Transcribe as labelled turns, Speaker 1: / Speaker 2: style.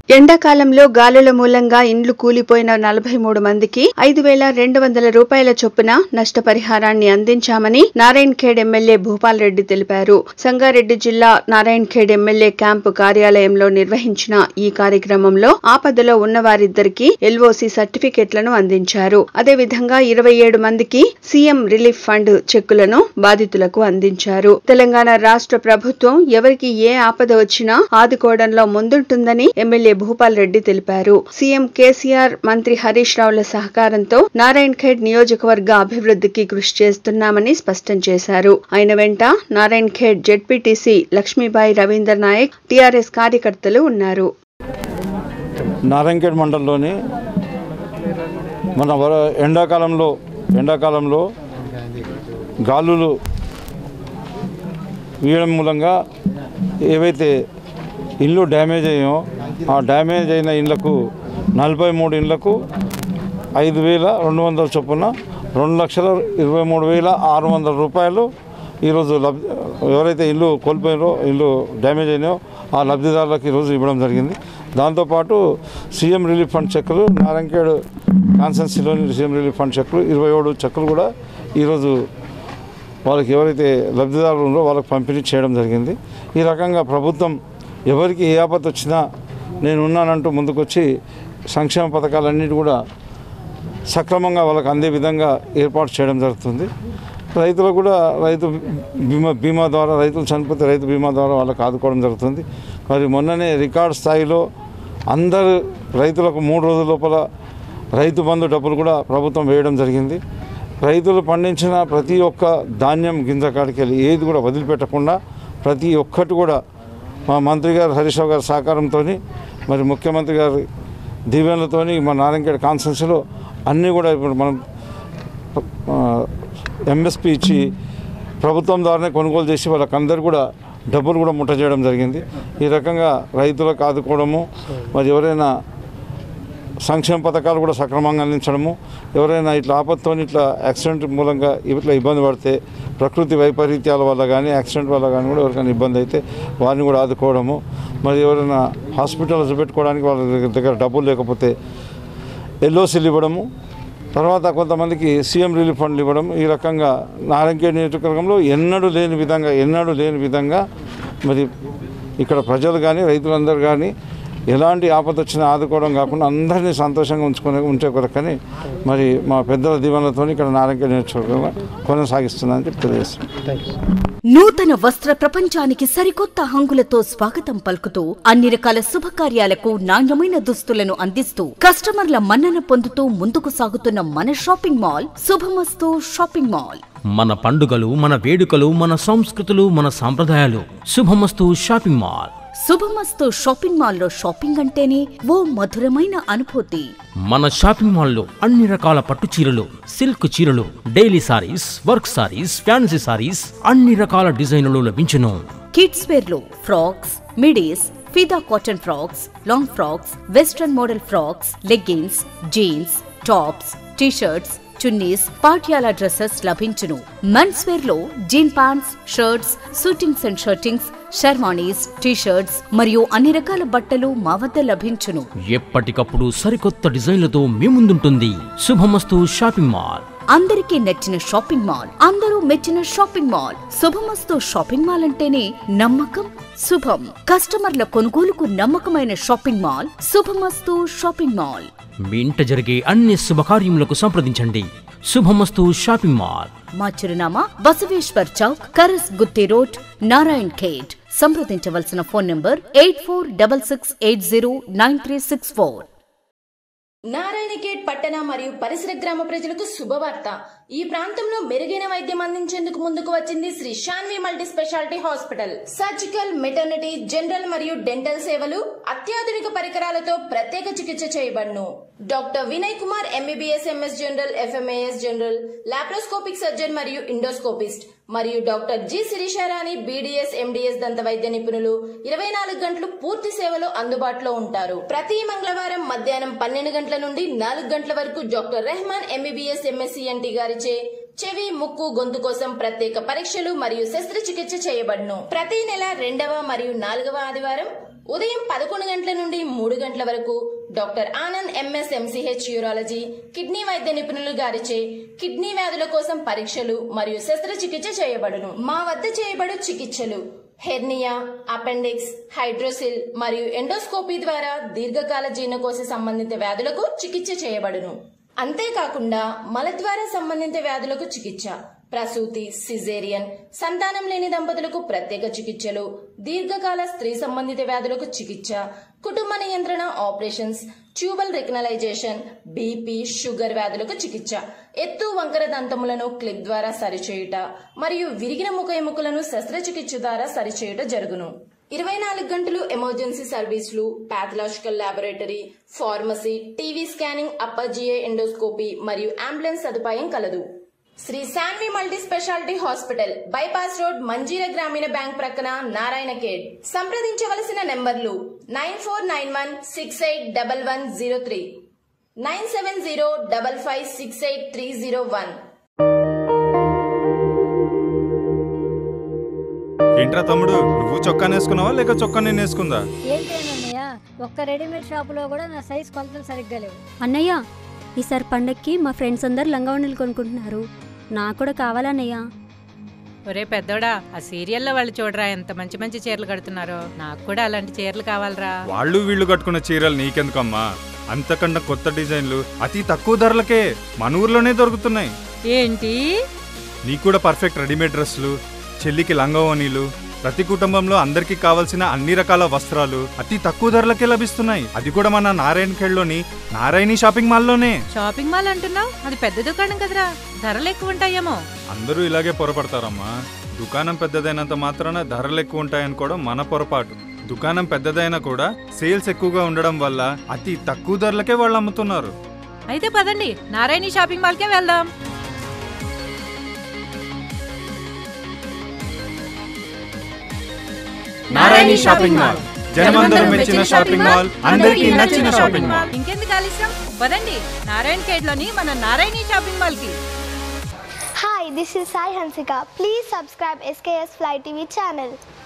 Speaker 1: ఎండాకాలంలో గాలుల మూలంగా ఇండ్లు కూలిపోయిన నలభై మూడు మందికి ఐదు వేల రెండు వందల రూపాయల చొప్పున నష్టపరిహారాన్ని అందించామని నారాయణ్ ఖేడ్ ఎమ్మెల్యే భూపాల్ రెడ్డి తెలిపారు సంగారెడ్డి జిల్లా నారాయణ్ ఖేడ్ ఎమ్మెల్యే క్యాంపు కార్యాలయంలో నిర్వహించిన ఈ కార్యక్రమంలో ఆపదలో ఉన్న వారిద్దరికి ఎల్ఓసి సర్టిఫికెట్లను అందించారు అదేవిధంగా ఇరవై ఏడు మందికి సీఎం రిలీఫ్ ఫండ్ చెక్కులను బాధితులకు అందించారు తెలంగాణ రాష్ట్ర ప్రభుత్వం ఎవరికి ఏ ఆపద వచ్చినా ఆదుకోవడంలో ముందుంటుందని ఎమ్మెల్యే భూపాల్ రెడ్డి తెలిపారు సీఎం కేసీఆర్ మంత్రి హరీష్ రావుల సహకారంతో నారాయణ్ ఖేడ్ నియోజకవర్గ అభివృద్ధికి కృషి చేస్తున్నామని స్పష్టం చేశారు ఆయన వెంట నారాయణ్ ఖేడ్ జెడ్పీటీసీ లక్ష్మీబాయి రవీందర్ నాయక్ టీఆర్ఎస్ కార్యకర్తలు ఉన్నారు
Speaker 2: నారాయణఖేడ్ మండలంలోని మన వర- ఎండాకాలంలో ఎండాకాలంలో గాలులు వీయడం మూలంగా ఏవైతే ఇల్లు డ్యామేజ్ అయ్యాయో ఆ డ్యామేజ్ అయిన ఇళ్లకు నలభై మూడు ఇళ్లకు ఐదు వేల రెండు వందల చొప్పున రెండు లక్షల ఇరవై మూడు వేల ఆరు వందల రూపాయలు ఈరోజు లబ్ ఎవరైతే ఇల్లు కోల్పోయారో ఇల్లు డ్యామేజ్ అయినాయో ఆ లబ్ధిదారులకు ఈరోజు ఇవ్వడం జరిగింది దాంతోపాటు సీఎం రిలీఫ్ ఫండ్ చెక్కులు నారాయణఖేడ్ కాన్సెన్సీలోని సీఎం రిలీఫ్ ఫండ్ చెక్కులు ఇరవై ఏడు చెక్కులు కూడా ఈరోజు వాళ్ళకి ఎవరైతే లబ్ధిదారులు ఉన్నారో వాళ్ళకి పంపిణీ చేయడం జరిగింది ఈ రకంగా ప్రభుత్వం ఎవరికి ఏ ఆపద వచ్చినా నేను ఉన్నానంటూ ముందుకొచ్చి సంక్షేమ పథకాలన్నిటి కూడా సక్రమంగా వాళ్ళకి అందే విధంగా ఏర్పాటు చేయడం జరుగుతుంది రైతులకు కూడా రైతు బీమా బీమా ద్వారా రైతులు చనిపోతే రైతు బీమా ద్వారా వాళ్ళకి ఆదుకోవడం జరుగుతుంది మరి మొన్ననే రికార్డ్ స్థాయిలో అందరు రైతులకు మూడు రోజుల లోపల రైతు బంధు డబ్బులు కూడా ప్రభుత్వం వేయడం జరిగింది రైతులు పండించిన ప్రతి ఒక్క ధాన్యం గింజ కాడికి వెళ్ళి ఏది కూడా వదిలిపెట్టకుండా ప్రతి ఒక్కటి కూడా మా మంత్రి గారు హరీష్ రావు గారి సహకారంతో మరి ముఖ్యమంత్రి గారి దీవెనలతోని మా నారాయణఖేడ్ కాన్స్టెన్సీలో అన్నీ కూడా ఇప్పుడు మనం ఎంఎస్పి ఇచ్చి ప్రభుత్వం ద్వారానే కొనుగోలు చేసి వాళ్ళకందరూ కూడా డబ్బులు కూడా ముట్ట చేయడం జరిగింది ఈ రకంగా రైతులకు ఆదుకోవడము మరి ఎవరైనా సంక్షేమ పథకాలు కూడా సక్రమంగా అందించడము ఎవరైనా ఇట్లా ఆపత్తో ఇట్లా యాక్సిడెంట్ మూలంగా ఇట్లా ఇబ్బంది పడితే ప్రకృతి వైపరీత్యాల వల్ల కానీ యాక్సిడెంట్ వల్ల కానీ కూడా ఎవరికైనా ఇబ్బంది అయితే వారిని కూడా ఆదుకోవడము మరి ఎవరైనా హాస్పిటల్స్ పెట్టుకోవడానికి వాళ్ళ దగ్గర- దగ్గర డబ్బులు లేకపోతే ఎల్ఓసీలు ఇవ్వడము తర్వాత కొంతమందికి సీఎం రిలీఫ్ ఫండ్లు ఇవ్వడం ఈ రకంగా నారాయణఖేడ్ నియోజకవర్గంలో ఎన్నడూ లేని విధంగా ఎన్నడూ లేని విధంగా మరి ఇక్కడ ప్రజలు కానీ రైతులందరూ కానీ ఎలాంటి ఆపద వచ్చినా ఆదుకోవడం కాకుండా అందరినీ సంతోషంగా ఉంచుకునే ఉంచే కొరకని మరి మా పెద్దల దీవెనలతో ఇక్కడ నారాయణఖేడ్ నియోజకవర్గంలో కొనసాగిస్తుందని చెప్పి తెలియజేస్తున్నాను
Speaker 3: నూతన వస్త్ర ప్రపంచానికి సరికొత్త హంగులతో స్వాగతం పలుకుతూ అన్ని రకాల శుభకార్యాలకు నాణ్యమైన దుస్తులను అందిస్తూ కస్టమర్ల మన్నన పొందుతూ ముందుకు సాగుతున్న మన shopping mall Shubhamastu shopping mall
Speaker 4: మన పండుగలు మన వేడుకలు మన సంస్కృతులు మన సాంప్రదాయాలు శుభమస్తు షాపింగ్ మాల్
Speaker 3: శుభమస్తు షాపింగ్ మాల్లో షాపింగ్ అంటేనే ఓ మధురమైన అనుభూతి
Speaker 4: మన షాపింగ్ మాల్లో అన్ని రకాల పట్టు చీరలు సిల్క్ చీరలు daily saris work saris fancy saris అన్ని రకాల డిజైన్లు లభించును
Speaker 3: కిడ్స్ వేర్ లో ఫ్రాక్స్ మిడీస్ ఫిదా cotton frocks long frocks western model frocks leggings jeans tops T shirts chunnis Patiala dresses లభించును మెన్స్ వేర్ లో jean pants shirts suitings and shirtings sherwanis T shirts మరియు అన్ని రకాల బట్టలు మా వద్ద లభించును
Speaker 4: ఎప్పటికప్పుడు సరికొత్త డిజైన్లతో మీ ముందుంటుంది శుభమస్తు షాపింగ్ మాల్
Speaker 3: అందరికీ నచ్చిన షాపింగ్ మాల్ అందరూ మెచ్చిన shopping mall Shubhamastu shopping mall అంటేనే నమ్మకం శుభం కస్టమర్ల కొనుగోలుకు నమ్మకమైన shopping mall Shubhamastu shopping mall
Speaker 4: మీ ఇంట జరిగే అన్ని శుభకార్యములకు సంప్రదించండి శుభమస్తు షాపింగ్ మాల్
Speaker 3: మా చిరునామా బసవేశ్వర్ చౌక్ కరస్ గుత్తి రోడ్ నారాయణ్ ఖేడ్ సంప్రదించవలసిన phone number eight four double six eight zero nine three six four
Speaker 5: Narayankhed పట్టణ మరియు పరిసర గ్రామ ప్రజలకు శుభవార్త ఈ ప్రాంతంలో మెరుగైన వైద్యం అందించేందుకు ముందుకు వచ్చింది Sri Shanvi multi speciality hospital surgical maternity general మరియు డెంటల్ సేవలు అత్యాధునిక పరికరాలతో ప్రత్యేక చికిత్స చేయబడును doctor Vinay Kumar MBBS MS general FMAS general laparoscopic surgeon మరియు ఇండోస్కోపిస్ట్ మరియు doctor G Shirisharani BDS MDS దంత వైద్య నిపుణులు ఇరవై నాలుగు గంటలు పూర్తి సేవలో అందుబాటులో ఉంటారు ప్రతి మంగళవారం మధ్యాహ్నం పన్నెండు గంటల నుండి నాలుగు గంటల వరకు డాక్టర్ రెహమాన్ ఎంబీబీఎస్ ఎంఎస్సిఎన్టీ గారిచే చెవి ముక్కు గొంతు కోసం ప్రత్యేక పరీక్షలు మరియు శస్త్రచికిత్స చేయబడును ప్రతి నెల రెండవ మరియు నాలుగవ ఆదివారం ఉదయం పదకొండు గంటల నుండి మూడు గంటల వరకు doctor Anand MS MCH urology kidney వైద్య నిపుణులు గారిచే కిడ్నీ వ్యాధుల కోసం పరీక్షలు మరియు శస్త్రచికిత్స చేయబడును మా వద్ద చేయబడు చికిత్సలు హెర్నియా అపెండిక్స్ హైడ్రోసిల్ మరియు ఎండోస్కోపీ ద్వారా దీర్ఘకాల జీర్ణకోశ సంబంధిత వ్యాధులకు చికిత్స చేయబడును అంతేకాకుండా మలద్వార సంబంధిత వ్యాధులకు చికిత్స ప్రసూతి సిజేరియన్ సంతానం లేని దంపతులకు ప్రత్యేక చికిత్సలు దీర్ఘకాల స్త్రీ సంబంధిత వ్యాధులకు చికిత్స కుటుంబ నియంత్రణ operations tubal recanalisation BP sugar వ్యాధులకు చికిత్స ఎత్తు వంకర దంతములను క్లిప్ ద్వారా సరిచేయుట మరియు విరిగిన ముఖ ఎముకలను శస్త్రచికిత్స ద్వారా సరిచేయుట జరుగును ఇరవై నాలుగు గంటలు ఎమర్జెన్సీ సర్వీసులు pathological laboratory pharmacy TV scanning upper GI endoscopy మరియు అంబులెన్స్ సదుపాయం కలదు Shri Shanvi multi speciality hospital bypass road Manjira Grameena bank ప్రక్కన నారాయణ ఖేడ్ సంప్రదించవలసిన నెంబర్లు nine four nine one six eight double one zero three nine seven zero double five six eight three zero one
Speaker 6: ఏంట్రా తమ్ముడు నువ్వు చొక్కా వేసుకున్నావా లేక చొక్కా నేను వేసుకుందా
Speaker 7: ఏంటేనన్నయ్య ఒక్క రెడీమేడ్ షాపులో కూడా నా సైజ్ కొలతలు సరిగ్గా లేవు
Speaker 8: అన్నయ్య ఈసారి పండక్కి మా ఫ్రెండ్స్ అందరు లంగావణులు కొనుక్కుంటున్నారు నాకు కూడా కావాలన్నయ్య
Speaker 9: ఒరే పెద్దోడా ఆ సీరియల్లో వాళ్ళు చూడరా ఎంత మంచి మంచి చీరలు కడుతున్నారో నాకు కూడా అలాంటి చీరలు కావాలరా
Speaker 6: వాళ్ళు వీళ్ళు కట్టుకున్న చీరలు నీకెందుకమ్మా అంతకన్నా కొత్త డిజైన్లు అతి తక్కువ ధరలకే మన ఊర్లోనే దొరుకుతున్నాయి
Speaker 9: ఏంటి
Speaker 6: నీకు కూడా పర్ఫెక్ట్ రెడీమేడ్ డ్రెస్సులు చెల్లికి లంగవనీలు ప్రతి కుటుంబంలో అందరికీ కావాల్సిన అన్ని రకాల వస్త్రాలు అతి తక్కువ ధరలకే లభిస్తున్నాయి అది కూడా మన నారాయణ ఖేడ్లోని నారాయణి షాపింగ్ మాల్లోనే
Speaker 9: షాపింగ్ మాల్ అంటున్నావు అది పెద్ద దుకాణం కదరా ధరలు ఎక్కువ ఉంటాయేమో
Speaker 6: అందరూ ఇలాగే పొరపడతారమ్మా దుకాణం పెద్దదైనంత మాత్రాన ధరలు ఎక్కువ ఉంటాయనుకోవడం మన పొరపాటు దుకాణం పెద్దదైనా కూడా సేల్స్ ఎక్కువగా ఉండడం వల్ల అతి తక్కువ ధరలకే వాళ్ళు అమ్ముతున్నారు
Speaker 9: అయితే పదండి నారాయణి షాపింగ్ మాల్కే వెళ్దాం
Speaker 6: నారాయణి షాపింగ్ మాల్ జనమందరూ మెచ్చిన షాపింగ్ మాల్ అందరికీ నచ్చిన షాపింగ్ మాల్
Speaker 9: ఇంకెందుకు ఆలస్యం పదండి నారాయణ ఖేడ్ లోని మన నారాయణి షాపింగ్ మాల్ కి
Speaker 10: Hi, this is Sai Hansika. Please subscribe SKS Fly TV channel.